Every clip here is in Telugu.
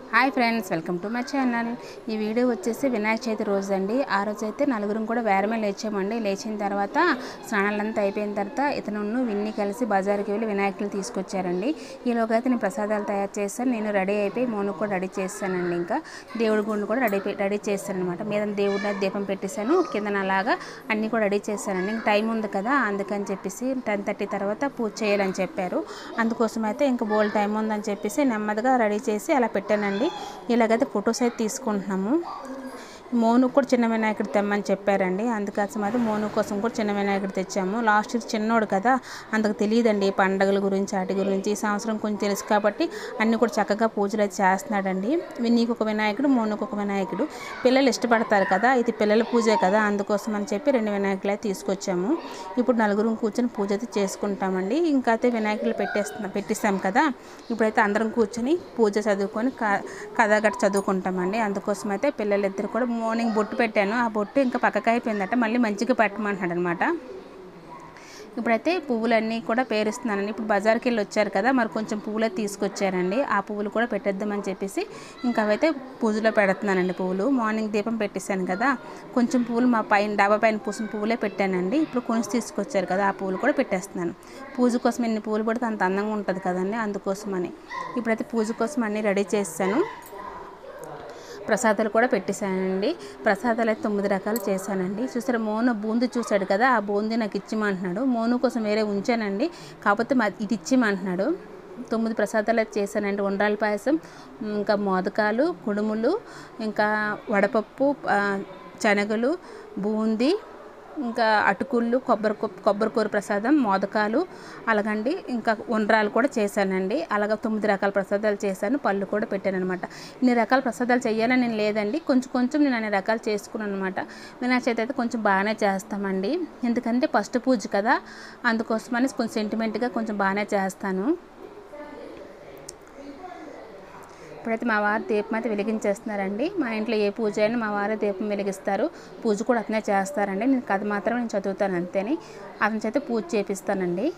hi friends welcome to my channel ఈ వీడియో వచ్చేసి వినాయక చవితి రోజు అండి ఆ రోజు అయితే నలుగురం కూడా వేరమే లేచామండి లేచిన తర్వాత స్నానాలంతా అయిపోయిన తర్వాత ఇతను విన్ని కలిసి బజార్కి వెళ్ళి వినాయకులు తీసుకొచ్చారండి ఈలోగా అయితే నేను ప్రసాదాలు తయారు చేస్తాను నేను రెడీ అయిపోయి మోను కూడా రెడీ చేస్తానండి ఇంకా దేవుడి గుండు కూడా రెడీ రెడీ చేస్తాను అనమాట మీద దేవుడి దీపం పెట్టేశాను కింద అలాగా అన్నీ కూడా రెడీ చేశానండి ఇంకా టైం ఉంది కదా అందుకని చెప్పేసి టెన్ థర్టీ తర్వాత పూజ చేయాలని చెప్పారు అందుకోసం అయితే ఇంకా బోల్ టైం ఉందని చెప్పేసి నెమ్మదిగా రెడీ చేసి అలా పెట్టానండి ఇలాగైతే ఫొటోస్ అయితే తీసుకుంటున్నాము మోను కూడా చిన్న వినాయకుడు తెమ్మని చెప్పారండి అందుకోసం అయితే మోను కోసం కూడా చిన్న వినాయకుడు తెచ్చాము లాస్ట్ ఇయర్ చిన్నోడు కదా అందుకు తెలియదండి పండగల గురించి వాటి గురించి ఈ సంవత్సరం కొంచెం తెలుసు కాబట్టి అన్నీ కూడా చక్కగా పూజలు అయితే చేస్తున్నాడండి నీకు ఒక వినాయకుడు మోనుకు ఒక వినాయకుడు పిల్లలు ఇష్టపడతారు కదా ఇది పిల్లల పూజే కదా అందుకోసం అని చెప్పి రెండు వినాయకులు అయితే తీసుకొచ్చాము ఇప్పుడు నలుగురు కూర్చొని పూజ అయితే చేసుకుంటామండి ఇంకా అయితే వినాయకులు పెట్టేస్తున్నాం పెట్టిస్తాం కదా ఇప్పుడైతే అందరం కూర్చొని పూజ చదువుకొని క- కథ గట్ట చదువుకుంటామండి అందుకోసం అయితే పిల్లలిద్దరు కూడా మార్నింగ్ బొట్టు పెట్టాను ఆ బొట్టు ఇంకా పక్కకి అయిపోయిందట మళ్ళీ మంచిగా పెట్టమంటున్నాడు అనమాట ఇప్పుడైతే పువ్వులన్నీ కూడా పేరుస్తున్నానండి ఇప్పుడు బజార్కి వెళ్ళి వచ్చారు కదా మరి కొంచెం పువ్వులే తీసుకొచ్చారండి ఆ పువ్వులు కూడా పెట్టేద్దామని చెప్పేసి ఇంకా అవైతే పూజలో పెడుతున్నానండి పువ్వులు మార్నింగ్ దీపం పెట్టేశాను కదా కొంచెం పువ్వులు మా పైన డాబా పైన పూసిన పువ్వులే పెట్టానండి ఇప్పుడు కొనిసి తీసుకొచ్చారు కదా ఆ పువ్వులు కూడా పెట్టేస్తున్నాను పూజ కోసం ఎన్ని పువ్వులు పడితే అంత అందంగా ఉంటుంది కదండి అందుకోసమని ఇప్పుడైతే పూజ కోసం అన్నీ రెడీ చేశాను ప్రసాదాలు కూడా పెట్టేశానండి ప్రసాదాలు అయితే తొమ్మిది రకాలు చేశానండి చూసారా మోను బూందీ చూశాడు కదా ఆ బూందీ నాకు ఇచ్చిమంటున్నాడు మోను కోసం వేరే ఉంచానండి కాకపోతే మా ఇది ఇచ్చిమంటున్నాడు తొమ్మిది ప్రసాదాలు అయితే చేశానండి ఉండ్రాల పాయసం ఇంకా మోదకాలు కుడుములు ఇంకా వడపప్పు ఆ, శనగలు బూందీ ఇంకా అటుకుళ్ళు కొబ్బరి కొ- కొబ్బరికూర ప్రసాదం మోదకాలు అలాగండి ఇంకా ఉండ్రాలు కూడా చేశానండి అలాగ తొమ్మిది రకాల ప్రసాదాలు చేశాను పళ్ళు కూడా పెట్టాను అనమాట ఇన్ని రకాల ప్రసాదాలు చేయాలని నేను లేదండి కొంచెం కొంచెం నేను అన్ని రకాలు చేసుకున్నాను అనమాట వినాయక చవితి అయితే కొంచెం బాగానే చేస్తామండి ఎందుకంటే ఫస్ట్ పూజ కదా అందుకోసమని కొంచెం సెంటిమెంట్గా కొంచెం బాగానే చేస్తాను ఇప్పుడైతే మా వారు దీపం అయితే వెలిగించేస్తున్నారండి మా ఇంట్లో ఏ పూజ అయినా మా వారే దీపం వెలిగిస్తారు పూజ కూడా అతనే చేస్తారండి నేను కథ మాత్రం నేను చదువుతాను అంతేని అతని చేత పూజ చేపిస్తానండి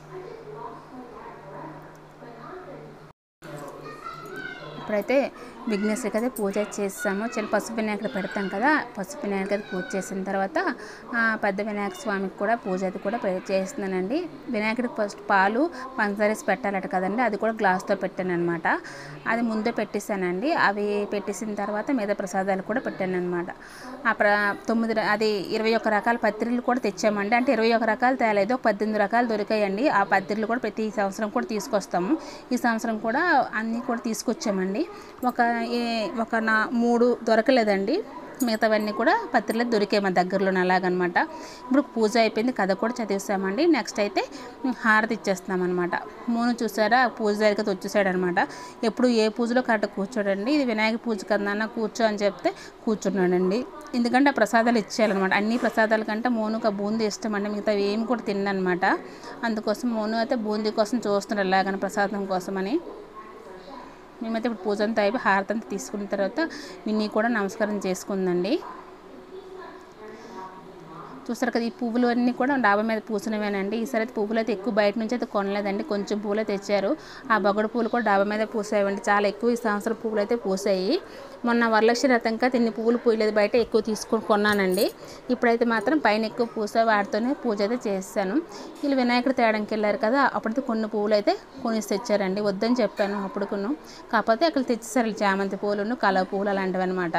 ఇప్పుడైతే విఘ్నేశ్వరికి అయితే పూజ చేసాము చిన్న పసుపు వినాయకుడు పెడతాం కదా పసుపు వినాయకుడు అయితే పూజ చేసిన తర్వాత ఆ, పెద్ద వినాయక స్వామికి కూడా పూజ అయితే కూడా పె- చేస్తున్నానండి వినాయకుడికి ఫస్ట్ పాలు పంచదార వేసి పెట్టాలట కదండి అది కూడా గ్లాస్తో పెట్టాను అనమాట అది ముందే పెట్టేశానండి అవి పెట్టేసిన తర్వాత మిగతా ప్రసాదాలు కూడా పెట్టాను అనమాట ఆ ప్ర తొమ్మిది ర- అది ఇరవై ఒక్క రకాల పత్రికలు కూడా తెచ్చామండి అంటే ఇరవై ఒక రకాలు తేలేదు ఒక పద్దెనిమిది రకాలు దొరికాయండి ఆ పత్రికలు కూడా ప్రతి సంవత్సరం కూడా తీసుకొస్తాము ఈ సంవత్సరం కూడా అన్నీ కూడా తీసుకొచ్చామండి ఒక ఏ- ఒక నా మూడు దొరకలేదండి మిగతావన్నీ కూడా పత్రికలు దొరికాయి మా దగ్గరలో అలాగనమాట ఇప్పుడు పూజ అయిపోయింది కథ కూడా చదివేసామండి నెక్స్ట్ అయితే హారతి ఇచ్చేస్తున్నాం అనమాట మూను చూసారా పూజ దగ్గరికి వచ్చేసాడు అనమాట ఎప్పుడు ఏ పూజలో కరెక్ట్ కూర్చోడండి ఇది వినాయక పూజ కన్నా కూర్చో అని చెప్తే కూర్చున్నాడండి ఎందుకంటే ఆ ప్రసాదాలు ఇచ్చేయాలన్నమాట అన్ని ప్రసాదాల కంటే మోనుకు ఆ బూందీ ఇష్టం అండి మిగతా ఏమి కూడా తిన్నమాట అందుకోసం మోను అయితే బూందీ కోసం చూస్తున్నాడు ఎలాగని ప్రసాదం కోసమని మేమైతే ఇప్పుడు పూజ అంతా అయిపోయి హారతి అంతా తీసుకున్న తర్వాత విన్నీ కూడా నమస్కారం చేసుకుందండి చూస్తారు కదా ఈ పువ్వులు అన్నీ కూడా డాబా మీద పూసినవేనండి ఈసారి అయితే పువ్వులు అయితే ఎక్కువ బయట నుంచి అయితే కొనలేదండి కొంచెం పువ్వులు తెచ్చారు ఆ బొగడు పువ్వులు కూడా డాబా మీద పూసాయండి చాలా ఎక్కువ ఈ సంవత్సరం పువ్వులు అయితే పూసాయి మొన్న వరలక్ష్మి రథంగా తిన్ని పువ్వులు పూయలేదు బయట ఎక్కువ తీసుకొని కొన్నానండి ఇప్పుడైతే మాత్రం పైన ఎక్కువ పూసా వాటితోనే పూజ అయితే చేశాను వీళ్ళు వినాయకుడు తేడానికి వెళ్ళారు కదా అప్పుడైతే కొన్ని పువ్వులు అయితే కొనేసి తెచ్చారండి వద్దని చెప్పాను అప్పుడుకును కాకపోతే అక్కడ తెచ్చేసారు చామంతి పూలను కలవ పువ్వులు అలాంటివి అనమాట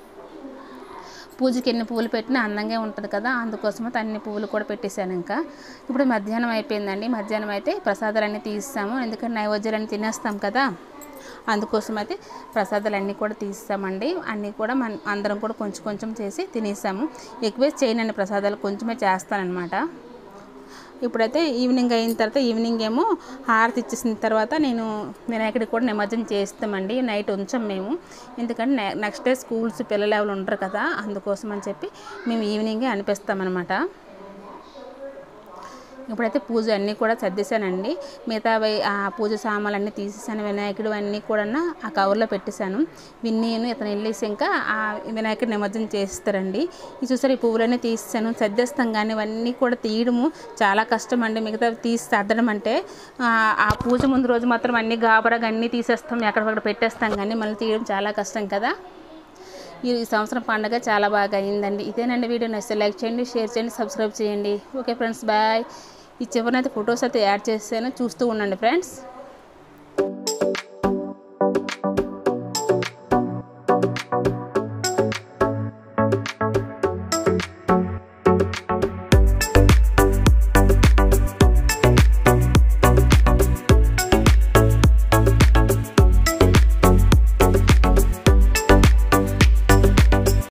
పూజకి ఎన్ని పువ్వులు పెట్టినా అందంగా ఉంటుంది కదా అందుకోసమే అన్ని పువ్వులు కూడా పెట్టేశాను ఇంకా ఇప్పుడు మధ్యాహ్నం అయిపోయిందండి మధ్యాహ్నం అయితే ప్రసాదాలన్నీ తీస్తాము ఎందుకంటే నైవేద్యాలన్నీ తినేస్తాం కదా అందుకోసం అయితే ప్రసాదాలన్నీ కూడా తీస్తామండి అన్నీ కూడా మన అందరం కూడా కొంచెం కొంచెం చేసి తినేసాము ఎక్కువే చేయనండి ప్రసాదాలు కొంచెమే చేస్తానన్నమాట ఇప్పుడైతే ఈవినింగ్ అయిన తర్వాత ఈవినింగ్ ఏమో హారతి ఇచ్చేసిన తర్వాత నేను వినాయకుడికి కూడా నిమజ్జనం చేస్తామండి నైట్ ఉంచాం మేము ఎందుకంటే నె- నెక్స్ట్ డే స్కూల్స్ పిల్లలు ఎవరు ఉంటారు కదా అందుకోసం అని చెప్పి మేము ఈవినింగే అనిపిస్తామన్నమాట ఇప్పుడైతే పూజ అన్నీ కూడా సర్దేశానండి మిగతా ఆ పూజ సామాన్లు అన్నీ తీసేసాను వినాయకుడు అన్నీ కూడా ఆ కవర్లో పెట్టేశాను విన్నీను ఇతను వెళ్ళేసి ఇంకా ఆ వినాయకుడి నిమజ్జనం చేస్తారండి ఇది చూసారు ఈ పువ్వులన్నీ తీసేసాను సర్దేస్తాం కానీ ఇవన్నీ కూడా తీయడము చాలా కష్టం అండి మిగతా తీసి సర్దడం అంటే ఆ, ఆ పూజ ముందు రోజు మాత్రం అన్ని గాబరాగా అన్నీ తీసేస్తాం ఎక్కడికక్కడ పెట్టేస్తాం కానీ మళ్ళీ తీయడం చాలా కష్టం కదా ఈ ఈ సంవత్సరం పండుగ చాలా బాగా అయిందండి ఇదేనండి వీడియో నచ్చితే లైక్ చేయండి షేర్ చేయండి సబ్స్క్రైబ్ చేయండి ఓకే ఫ్రెండ్స్ బాయ్ ఈ చివరినైతే ఫొటోస్ అయితే యాడ్ చేసాను చూస్తూ ఉండండి ఫ్రెండ్స్